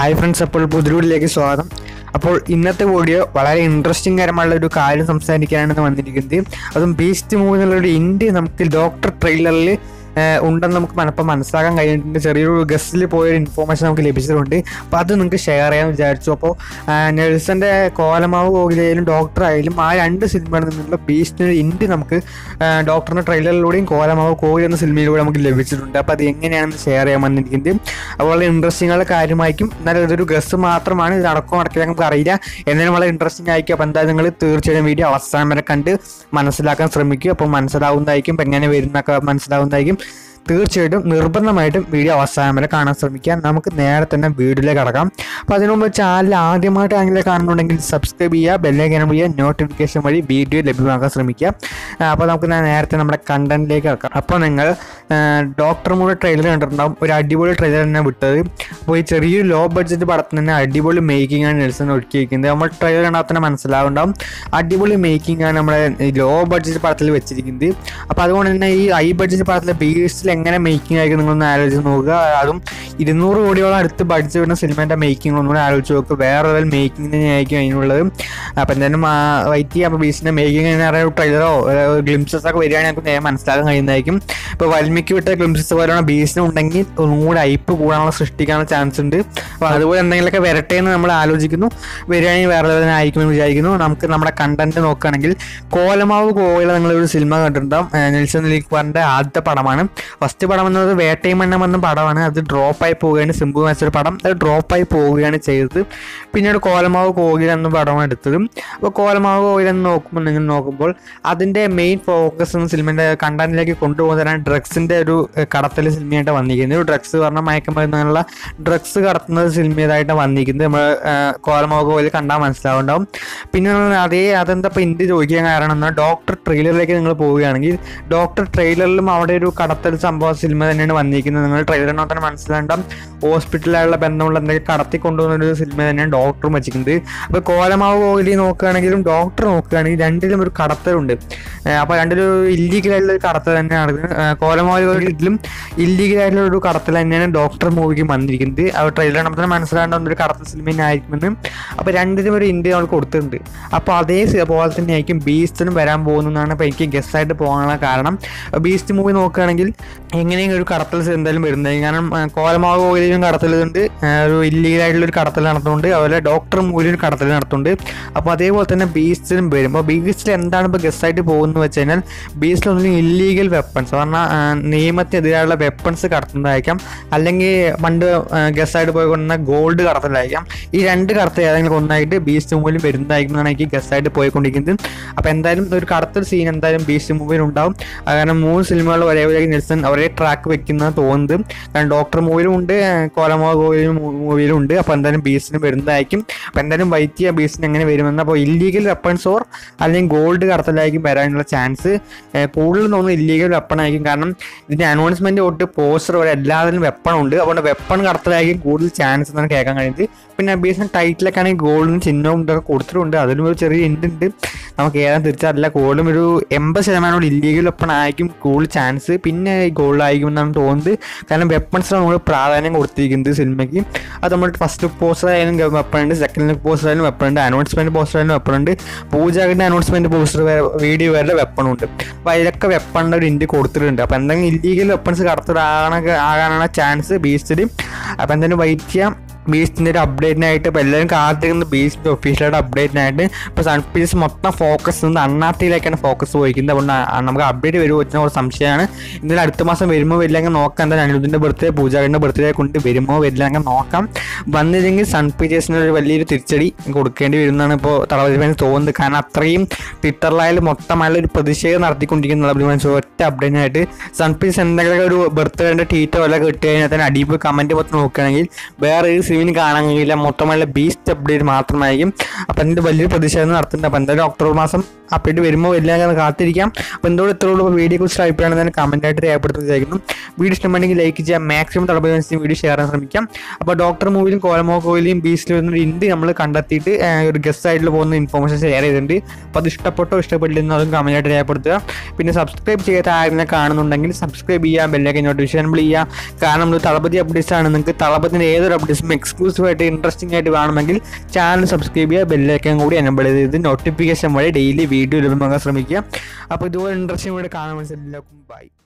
hi friends അപ്പോൾ പുതിരൂരിലേക്ക് സ്വാഗതം അപ്പോൾ ഇന്നത്തെ വീഡിയോ വളരെ ഇൻട്രസ്റ്റിംഗ് കരമുള്ള ഒരു കാര്യം സംസാരിക്കാനാണ് വന്നിരിക്കുന്നത് അതും ബീസ്റ്റ് മൂവി എന്നുള്ളൊരു ഇന്ത്യ നമുക്ക് ഡോക്ടർ ട്രെയിലറിൽ ഉണ്ടെന്ന് നമുക്ക് മനപ്പം മനസ്സിലാക്കാൻ കഴിഞ്ഞിട്ടുണ്ട് ചെറിയൊരു ഗസ്റ്റിൽ പോയൊരു ഇൻഫോർമേഷൻ നമുക്ക് ലഭിച്ചിട്ടുണ്ട് അപ്പോൾ അത് നിങ്ങൾക്ക് ഷെയർ ചെയ്യാൻ വിചാരിച്ചു അപ്പോൾ നെൽസൻ്റെ കോലമാവ് കോകിലയിലും ഡോക്ടർ ആയാലും ആ രണ്ട് സിനിമകളിൽ നിന്നുള്ള ബീസ്റ്റിന് ഇന്ത്യ നമുക്ക് ഡോക്ടറിൻ്റെ ട്രെയിലറിലൂടെയും കോലമാവ് കോകിൽ എന്ന സിനിമയിലൂടെ നമുക്ക് ലഭിച്ചിട്ടുണ്ട് അപ്പോൾ അത് എങ്ങനെയാണെന്ന് ഷെയർ ചെയ്യാൻ വന്നിരിക്കുന്നത് അപ്പോൾ വളരെ ഇൻട്രസ്റ്റിംഗ് ഉള്ള കാര്യമായിരിക്കും എന്നാലും ഇതൊരു ഗസ് മാത്രമാണ് ഇത് നടക്കും നടക്കില്ല നമുക്ക് അറിയില്ല എന്നാലും വളരെ ഇൻട്രസ്റ്റിംഗ് ആയിരിക്കും അപ്പോൾ എന്തായാലും നിങ്ങൾ തീർച്ചയായും വീഡിയോ അവസാനം വരെ കണ്ട് മനസ്സിലാക്കാൻ ശ്രമിക്കുക അപ്പോൾ മനസ്സിലാവുന്നതായിരിക്കും ഇപ്പം എങ്ങനെ വരുന്നൊക്കെ മനസ്സിലാവുന്നതായിരിക്കും തീർച്ചയായിട്ടും നിർബന്ധമായിട്ടും വീഡിയോ അവസാനം വരെ കാണാൻ ശ്രമിക്കുക നമുക്ക് നേരെ തന്നെ വീഡിയോയിലേക്ക് കടക്കാം അപ്പോൾ അതിനു മുമ്പ് ചാനൽ ആദ്യമായിട്ട് ആണെങ്കിൽ കാണുന്നുണ്ടെങ്കിൽ സബ്സ്ക്രൈബ് ചെയ്യുക ബെല്ലൈക്കനം ചെയ്യുക നോട്ടിഫിക്കേഷൻ വഴി വീഡിയോ ലഭ്യമാക്കാൻ ശ്രമിക്കുക ആ, അപ്പോൾ നമുക്ക് നേ- നേരത്തെ നമ്മുടെ കണ്ടന്റിലേക്ക് കിടക്കാം അപ്പോൾ നിങ്ങൾ ഡോക്ടർ മൂടെ ട്രെയിലർ കണ്ടിട്ടുണ്ടാവും ഒരു അടിപൊളി ട്രെയിലർ തന്നെ വിട്ടത് അപ്പോൾ ഈ ചെറിയൊരു ലോ ബഡ്ജറ്റ് പടത്തിന് തന്നെ അടിപൊളി മേക്കിംഗ് ആണ് നെൽസൺ ഒരുക്കിയിരിക്കുന്നത് നമ്മൾ ട്രെയിലർ കണ്ടാൽ തന്നെ മനസ്സിലാവുണ്ടാവും അടിപൊളി മേക്കിംഗ് ആണ് നമ്മുടെ ലോ ബഡ്ജറ്റ് പടത്തിൽ വെച്ചിരിക്കുന്നത് അപ്പോൾ അതുകൊണ്ട് തന്നെ ഈ ഹൈ ബഡ്ജറ്റ് പടത്തിലെ ബീസ്റ്റിൽ എങ്ങനെ മേക്കിംഗ് ആയിരിക്കും നിങ്ങളൊന്ന് ആലോചിച്ച് നോക്കുക അതും ഇരുന്നൂറ് കോടിയോളം അടുത്ത് ബഡ്ജറ്റ് വരുന്ന സിനിമേൻ്റെ മേക്കിംഗ് ഒന്നുകൂടെ ആലോചിച്ച് നോക്കുക വേറെ ലെവൽ മേക്കിംഗ് തന്നെയായിരിക്കും അതിനുള്ളത് അപ്പോൾ എന്തായാലും വൈറ്റ് ചെയ്യാം അപ്പോൾ ബീസിൻ്റെ മേക്കിംഗ് എന്ന് പറയുന്ന ട്രെയിലറോ ഗ്ലിംസസ് ഒക്കെ വരികയാണെങ്കിൽ നമുക്ക് നേരെ മനസ്സിലാക്കാൻ കഴിയുന്നതായിരിക്കും ഇപ്പോൾ വൽമിക്ക് വിട്ട ഗ്ലിംസസ് പോലെയാണ് ബീസിന് ഉണ്ടെങ്കിൽ ഒന്നുകൂടെ ഐപ്പ് കൂടാനുള്ള സൃഷ്ടിക്കാനുള്ള ചാൻസ് ഉണ്ട് അപ്പോൾ അതുപോലെ എന്തെങ്കിലുമൊക്കെ വരട്ടെ എന്ന് നമ്മൾ ആലോചിക്കുന്നു വരികയാണെങ്കിൽ വേറെ ലെവലിൽ ആയിരിക്കുമെന്ന് വിചാരിക്കുന്നു നമുക്ക് നമ്മുടെ കണ്ടന്റ് നോക്കുകയാണെങ്കിൽ കോലമാവ് കോയില നിങ്ങളൊരു സിനിമ കണ്ടിട്ടുണ്ടാവും ഏഹ് നെൽസൺ ലീക്വാറിൻ്റെ ആദ്യത്തെ പടമാണ് ഫസ്റ്റ് പടം എന്നത് വേട്ടയും എണ്ണം എന്ന പടമാണ് അത് ഡ്രോപ്പായി പോവുകയാണ് സിംബു മാസ്റ്റർ പടം അത് ഡ്രോപ്പായി പോവുകയാണ് ചെയ്തത് പിന്നീട് കോലമാവ് കോകില എന്ന പടമാണ് എടുത്തത് അപ്പോൾ കോലമാവ് കോകില എന്ന് നോക്കുമ്പോൾ നിങ്ങൾ നോക്കുമ്പോൾ അതിൻ്റെ മെയിൻ ഫോക്കസ് എന്ന സിനിമയുടെ കണ്ടന്റിലേക്ക് കൊണ്ടുപോകാൻ ഡ്രഗ്സിൻ്റെ ഒരു ഏഹ്, കടത്തൽ സിനിമയായിട്ട് വന്നിരിക്കുന്നത് ഒരു ഡ്രഗ്സ് പറഞ്ഞാൽ മയക്കുമരുന്ന് അങ്ങനെയുള്ള ഡ്രഗ്സ് കടത്തുന്നത് സിനിമയായിട്ട് വന്നിരിക്കുന്നത് നമ്മൾ കോലമാവ് കോകില കണ്ടാൽ മനസ്സിലാവുണ്ടാവും പിന്നെ നമ്മൾ അതേ അതെന്താ ഇപ്പോൾ ഇന്ത്യ ചോദിക്കാൻ കാരണം എന്നാൽ ഡോക്ടർ ട്രെയിലറിലേക്ക് നിങ്ങൾ പോവുകയാണെങ്കിൽ ഡോക്ടർ ട്രെയിലറിലും അവിടെ ഒരു കടത്തൽ സംഭവ സിനിമ തന്നെയാണ് വന്നിരിക്കുന്നത് നിങ്ങൾ ട്രെയിലറിനകത്ത് തന്നെ മനസ്സിലാണ്ടാം ഹോസ്പിറ്റലായുള്ള ബന്ധമുള്ള എന്തെങ്കിലും കടത്തി കൊണ്ടുപോകുന്ന ഒരു സിനിമ തന്നെയാണ് ഡോക്ടറും വെച്ചിരിക്കുന്നത് അപ്പോൾ കോലമാവ് കോഹ്ലി നോക്കുകയാണെങ്കിലും ഡോക്ടർ നോക്കുകയാണെങ്കിൽ രണ്ടിലും ഒരു കടത്തലുണ്ട് അപ്പോൾ രണ്ടിലും ഇല്ലീഗലായിട്ടുള്ള ഒരു കടത്തൽ തന്നെയാണ് നടക്കുന്നത് ഏഹ് കോലമാവ് കോഹ്ലിയിലും ഇല്ലീഗലായിട്ടുള്ള ഒരു കടത്തൽ തന്നെയാണ് ഡോക്ടർ മൂവിക്ക് വന്നിരിക്കുന്നത് ആ ട്രെയിലർ നമ്മൾ തന്നെ മനസ്സിലാണ്ട ഒരു കടത്തൽ സിനിമ തന്നെ ആയിരിക്കുമെന്ന് അപ്പോൾ രണ്ടിനും ഒരു ഇന്ത്യ നമ്മൾ കൊടുത്തിട്ടുണ്ട് അപ്പോൾ അതേ സി- പോലെ തന്നെ ആയിരിക്കും ബീസ്റ്റിനും വരാൻ പോകുന്നതാണ് ഇപ്പോൾ എനിക്ക് ഗസ്റ്റായിട്ട് പോകാനുള്ള കാരണം ബീസ്റ്റ് മൂവി നോക്കുകയാണെങ്കിൽ എങ്ങനെയെങ്കിലും ഒരു കടത്തൽ എന്തായാലും വരുന്നത് കാരണം ആ, കോലമാവ് കോയിലും കടത്തലുണ്ട് ആ, ഒരു ഇല്ലീഗലായിട്ടുള്ള ഒരു കടത്തൽ നടത്തുന്നുണ്ട് അതുപോലെ ഡോക്ടർ മൂവിലും ഒരു കടത്തൽ നടത്തുന്നുണ്ട് അപ്പോൾ അതേപോലെ തന്നെ ബീസ്റ്റിലും വരും അപ്പോൾ ബീസ്റ്റിൽ എന്താണ് ഇപ്പോൾ ഗസ്റ്റായിട്ട് പോകുന്നത് വെച്ച് കഴിഞ്ഞാൽ ബീസ്റ്റിൽ ഒന്നും ഇല്ലീഗൽ വെപ്പൺസ് പറഞ്ഞാൽ ആ, നിയമത്തിനെതിരായുള്ള വെപ്പൺസ് കടത്തുന്നതായിരിക്കാം അല്ലെങ്കിൽ പണ്ട് ഗസ്റ്റായിട്ട് പോയി കൊണ്ടുവന്ന ഗോൾഡ് കടത്തലായിരിക്കാം ഈ രണ്ട് കടത്തൽ ഏതെങ്കിലും ഒന്നായിട്ട് ബീസ്റ്റ് മൂവിലും വരുന്നതായിരിക്കും എന്നാണ് എനിക്ക് ഗസ്റ്റായിട്ട് പോയിക്കൊണ്ടിരിക്കുന്നത് അപ്പോൾ എന്തായാലും ഒരു കടത്തൽ സീൻ എന്തായാലും ബീസ്റ്റ് മൂവിയിൽ ഉണ്ടാവും അത് കാരണം മൂന്ന് സിനിമകൾ ഒരേപോലെ നെൽസൺ ഒരേ ട്രാക്ക് വെക്കുന്നത് തോന്നുന്നത് കാരണം ഡോക്ടർ മൂവിയിലും ഉണ്ട് കോലമോ കോയിലും മൂവിയിലും ഉണ്ട് അപ്പോൾ എന്തായാലും ബീസ്റ്റിന് വരുന്നതായിരിക്കും അപ്പോൾ എന്തായാലും വൈറ്റ് ബീസ്റ്റിന് എങ്ങനെ വരുമെന്ന് അപ്പോൾ ഇല്ലീഗൽ വെപ്പൺസ് ഓർ അല്ലെങ്കിൽ ഗോൾഡ് കടത്തലായിരിക്കും വരാനുള്ള ചാൻസ് കൂടുതൽ തോന്നുന്നു ഇല്ലീഗൽ വെപ്പൺ ആയിരിക്കും കാരണം ഇതിൻ്റെ അനൗൺസ്മെൻറ്റ് തൊട്ട് പോസ്റ്റർ വരെ എല്ലാത്തിലും വെപ്പൺ ഉണ്ട് അതുകൊണ്ട് വെപ്പൺ കടത്തലായിരിക്കും കൂടുതൽ ചാൻസ് എന്നാണ് കേൾക്കാൻ കഴിയുന്നത് പിന്നെ ബീസിന് ടൈറ്റിലൊക്കെ ആണെങ്കിൽ ഗോൾഡിന് ചിഹ്നവും ഇതൊക്കെ കൊടുത്തിട്ടുണ്ട് അതിലും ഒരു ചെറിയ എൻഡ് ഉണ്ട് നമുക്ക് ഏതാ തിരിച്ചറിയില്ല കൂടുതലും ഒരു എൺപത് ശതമാനം ഇല്ലീഗൽ വെപ്പൺ ആയിരിക്കും കൂടുതൽ ചാൻസ് പിന്നെ ഈ ഗോൾഡായിരിക്കും എന്നാണ് തോന്നുന്നത് കാരണം വെപ്പൺസിന് നമ്മൾ പ്രാധാന്യം കൊടുത്തിരിക്കുന്നത് സിനിമയ്ക്ക് അത് നമ്മൾ ഫസ്റ്റ് പോസ്റ്റർ ആയാലും വെപ്പൺ ഉണ്ട് സെക്കൻഡ് ലുക്ക് പോസ്റ്റർ ആയാലും വെപ്പൺ ഉണ്ട് അനൗൺസ്മെന്റ് പോസ്റ്റർ ആയാലും വെപ്പൺ ഉണ്ട് പൂജാകിന്റെ അനൗൺസ്മെന്റ് പോസ്റ്റർ വീഡിയോ വരെ വെപ്പൺ ഉണ്ട് അപ്പോൾ അതിലൊക്കെ വെപ്പണിൻ്റെ ഒരു ഇന്ത്യ കൊടുത്തിട്ടുണ്ട് അപ്പോൾ എന്തെങ്കിലും ഇല്ലീഗൽ വെപ്പൺസ് കടത്തിടാകണ ആകാനുള്ള ചാൻസ് ബീസ്റ്റിൽ അപ്പോൾ എന്തായാലും വെയിറ്റ് ചെയ്യാം ബീസ്റ്റിൻ്റെ ഒരു അപ്ഡേറ്റിനായിട്ട് ഇപ്പോൾ എല്ലാവരും കാത്തിരിക്കുന്ന ബീസ്റ്റിൻ്റെ ഒഫീഷ്യലായിട്ട് അപ്ഡേറ്റിനായിട്ട് ഇപ്പോൾ സൺ പീസ് മൊത്തം ഫോക്കസ് നിന്ന് അണ്ണാത്തിയിലേക്കാണ് ഫോക്കസ് പോയിരിക്കുന്നത് അതുകൊണ്ട് ആ- നമുക്ക് അപ്ഡേറ്റ് വരുമോ വെച്ചാൽ ഒരു സംശയമാണ് എന്തായാലും അടുത്ത മാസം വരുമോ വരില്ലെങ്കിൽ നോക്കാം എന്തായാലും അനിരുദ്ധിൻ്റെ ബർത്ത്ഡേ പൂജാകിൻ്റെ ബർത്ത്ഡേ കൊണ്ട് വരുമോ വരില്ലെങ്കിൽ നോക്കാം വന്നില്ലെങ്കിൽ സൺ പിക്ചേഴ്സിന് ഒരു വലിയൊരു തിരിച്ചടി കൊടുക്കേണ്ടി വരുന്നതാണ് ഇപ്പോൾ തളപതി ഫാൻസ് തോന്നുന്നത് കാരണം അത്രയും ട്വിറ്ററിലായാലും മൊത്തമായാലും ഒരു പ്രതിഷേധം നടത്തിക്കൊണ്ടിരിക്കുന്ന തളപതി ഫാൻസ് ഒറ്റ അപ്ഡേറ്റിനായിട്ട് സൺ പിക്ചേഴ്സ് എന്തെങ്കിലും ഒരു ബർത്ത്ഡേൻ്റെ ട്വീറ്റോ വല്ല കിട്ടി കഴിഞ്ഞാൽ തന്നെ അടിപ്പ് കമൻറ്റ് മൊത്തം നോക്കുകയാണെങ്കിൽ വേറെ ഒരു സിവിന് കാണാൻ കഴിയില്ല മൊത്തമായുള്ള ബീസ്റ്റ് അപ്ഡേറ്റ് മാത്രമായിരിക്കും അപ്പം അതിൻ്റെ വലിയൊരു പ്രതിഷേധം നടത്തുന്നുണ്ട് അപ്പം എന്തായാലും ഒക്ടോബർ മാസം അപ്ഡേറ്റ് വരുമ്പോൾ എല്ലാം കാത്തിരിക്കാം അപ്പോൾ എന്തോട് ഇത്രയുള്ള വീഡിയോ കുറിച്ച് അഭിപ്രായം തന്നെ കമൻ്റ് ആയിട്ട് രേഖപ്പെടുത്തുന്നത് വിചാരിക്കുന്നു വീഡിയോ ഇഷ്ടമുണ്ടെങ്കിൽ ലൈക്ക് ചെയ്യാം മാക്സിമം തളപതി വീഡിയോ ഷെയർ ചെയ്യാൻ ശ്രമിക്കാം അപ്പോൾ ഡോക്ടർ മൂവിലും കോലമോ കോയിലും ബീസിലും വരുന്ന ഇന്ത്യ നമ്മൾ കണ്ടെത്തിയിട്ട് ആ, ഒരു ഗസ്റ്റ് ആയിട്ട് പോകുന്ന ഇൻഫോർമേഷൻ ഷെയർ ചെയ്തിട്ടുണ്ട് അപ്പോൾ അത് ഇഷ്ടപ്പെട്ടോ ഇഷ്ടപ്പെട്ടില്ലെന്നോ അതും കമൻ്റ് ആയിട്ട് രേഖപ്പെടുത്തുക പിന്നെ സബ്സ്ക്രൈബ് ചെയ്യാത്ത ആരെങ്കിലും കാണുന്നുണ്ടെങ്കിൽ സബ്സ്ക്രൈബ് ചെയ്യുക ബെല്ലൊക്കെ നോട്ടിഫിക്കേഷൻ എനബിൾ ചെയ്യുക കാരണം നമ്മൾ തളപതി അപ്ഡേറ്റ്സ് ആണ് നിങ്ങൾക്ക് തളപതിൻ്റെ ഏതൊരു അപ്ഡേറ്റ്സും എക്സ്ക്ലൂസീവ് ആയിട്ട് ഇൻട്രസ്റ്റിംഗ് ആയിട്ട് വേണമെങ്കിൽ ചാനൽ സബ്സ്ക്രൈബ് ചെയ്യുക ബെല്ലൊക്കെ കൂടി എനബിൾ ചെയ്ത് നോട്ടിഫിക്കേഷൻ വഴി ഡെയിലി വീഡിയോ ലഭ്യമാക്കാൻ ശ്രമിക്കുക അപ്പോൾ ഇതുപോലെ ഇൻട്രസ്റ്റിംഗ് വീഡിയോ കാണാൻ മനസ്സിലാക്കും ബൈ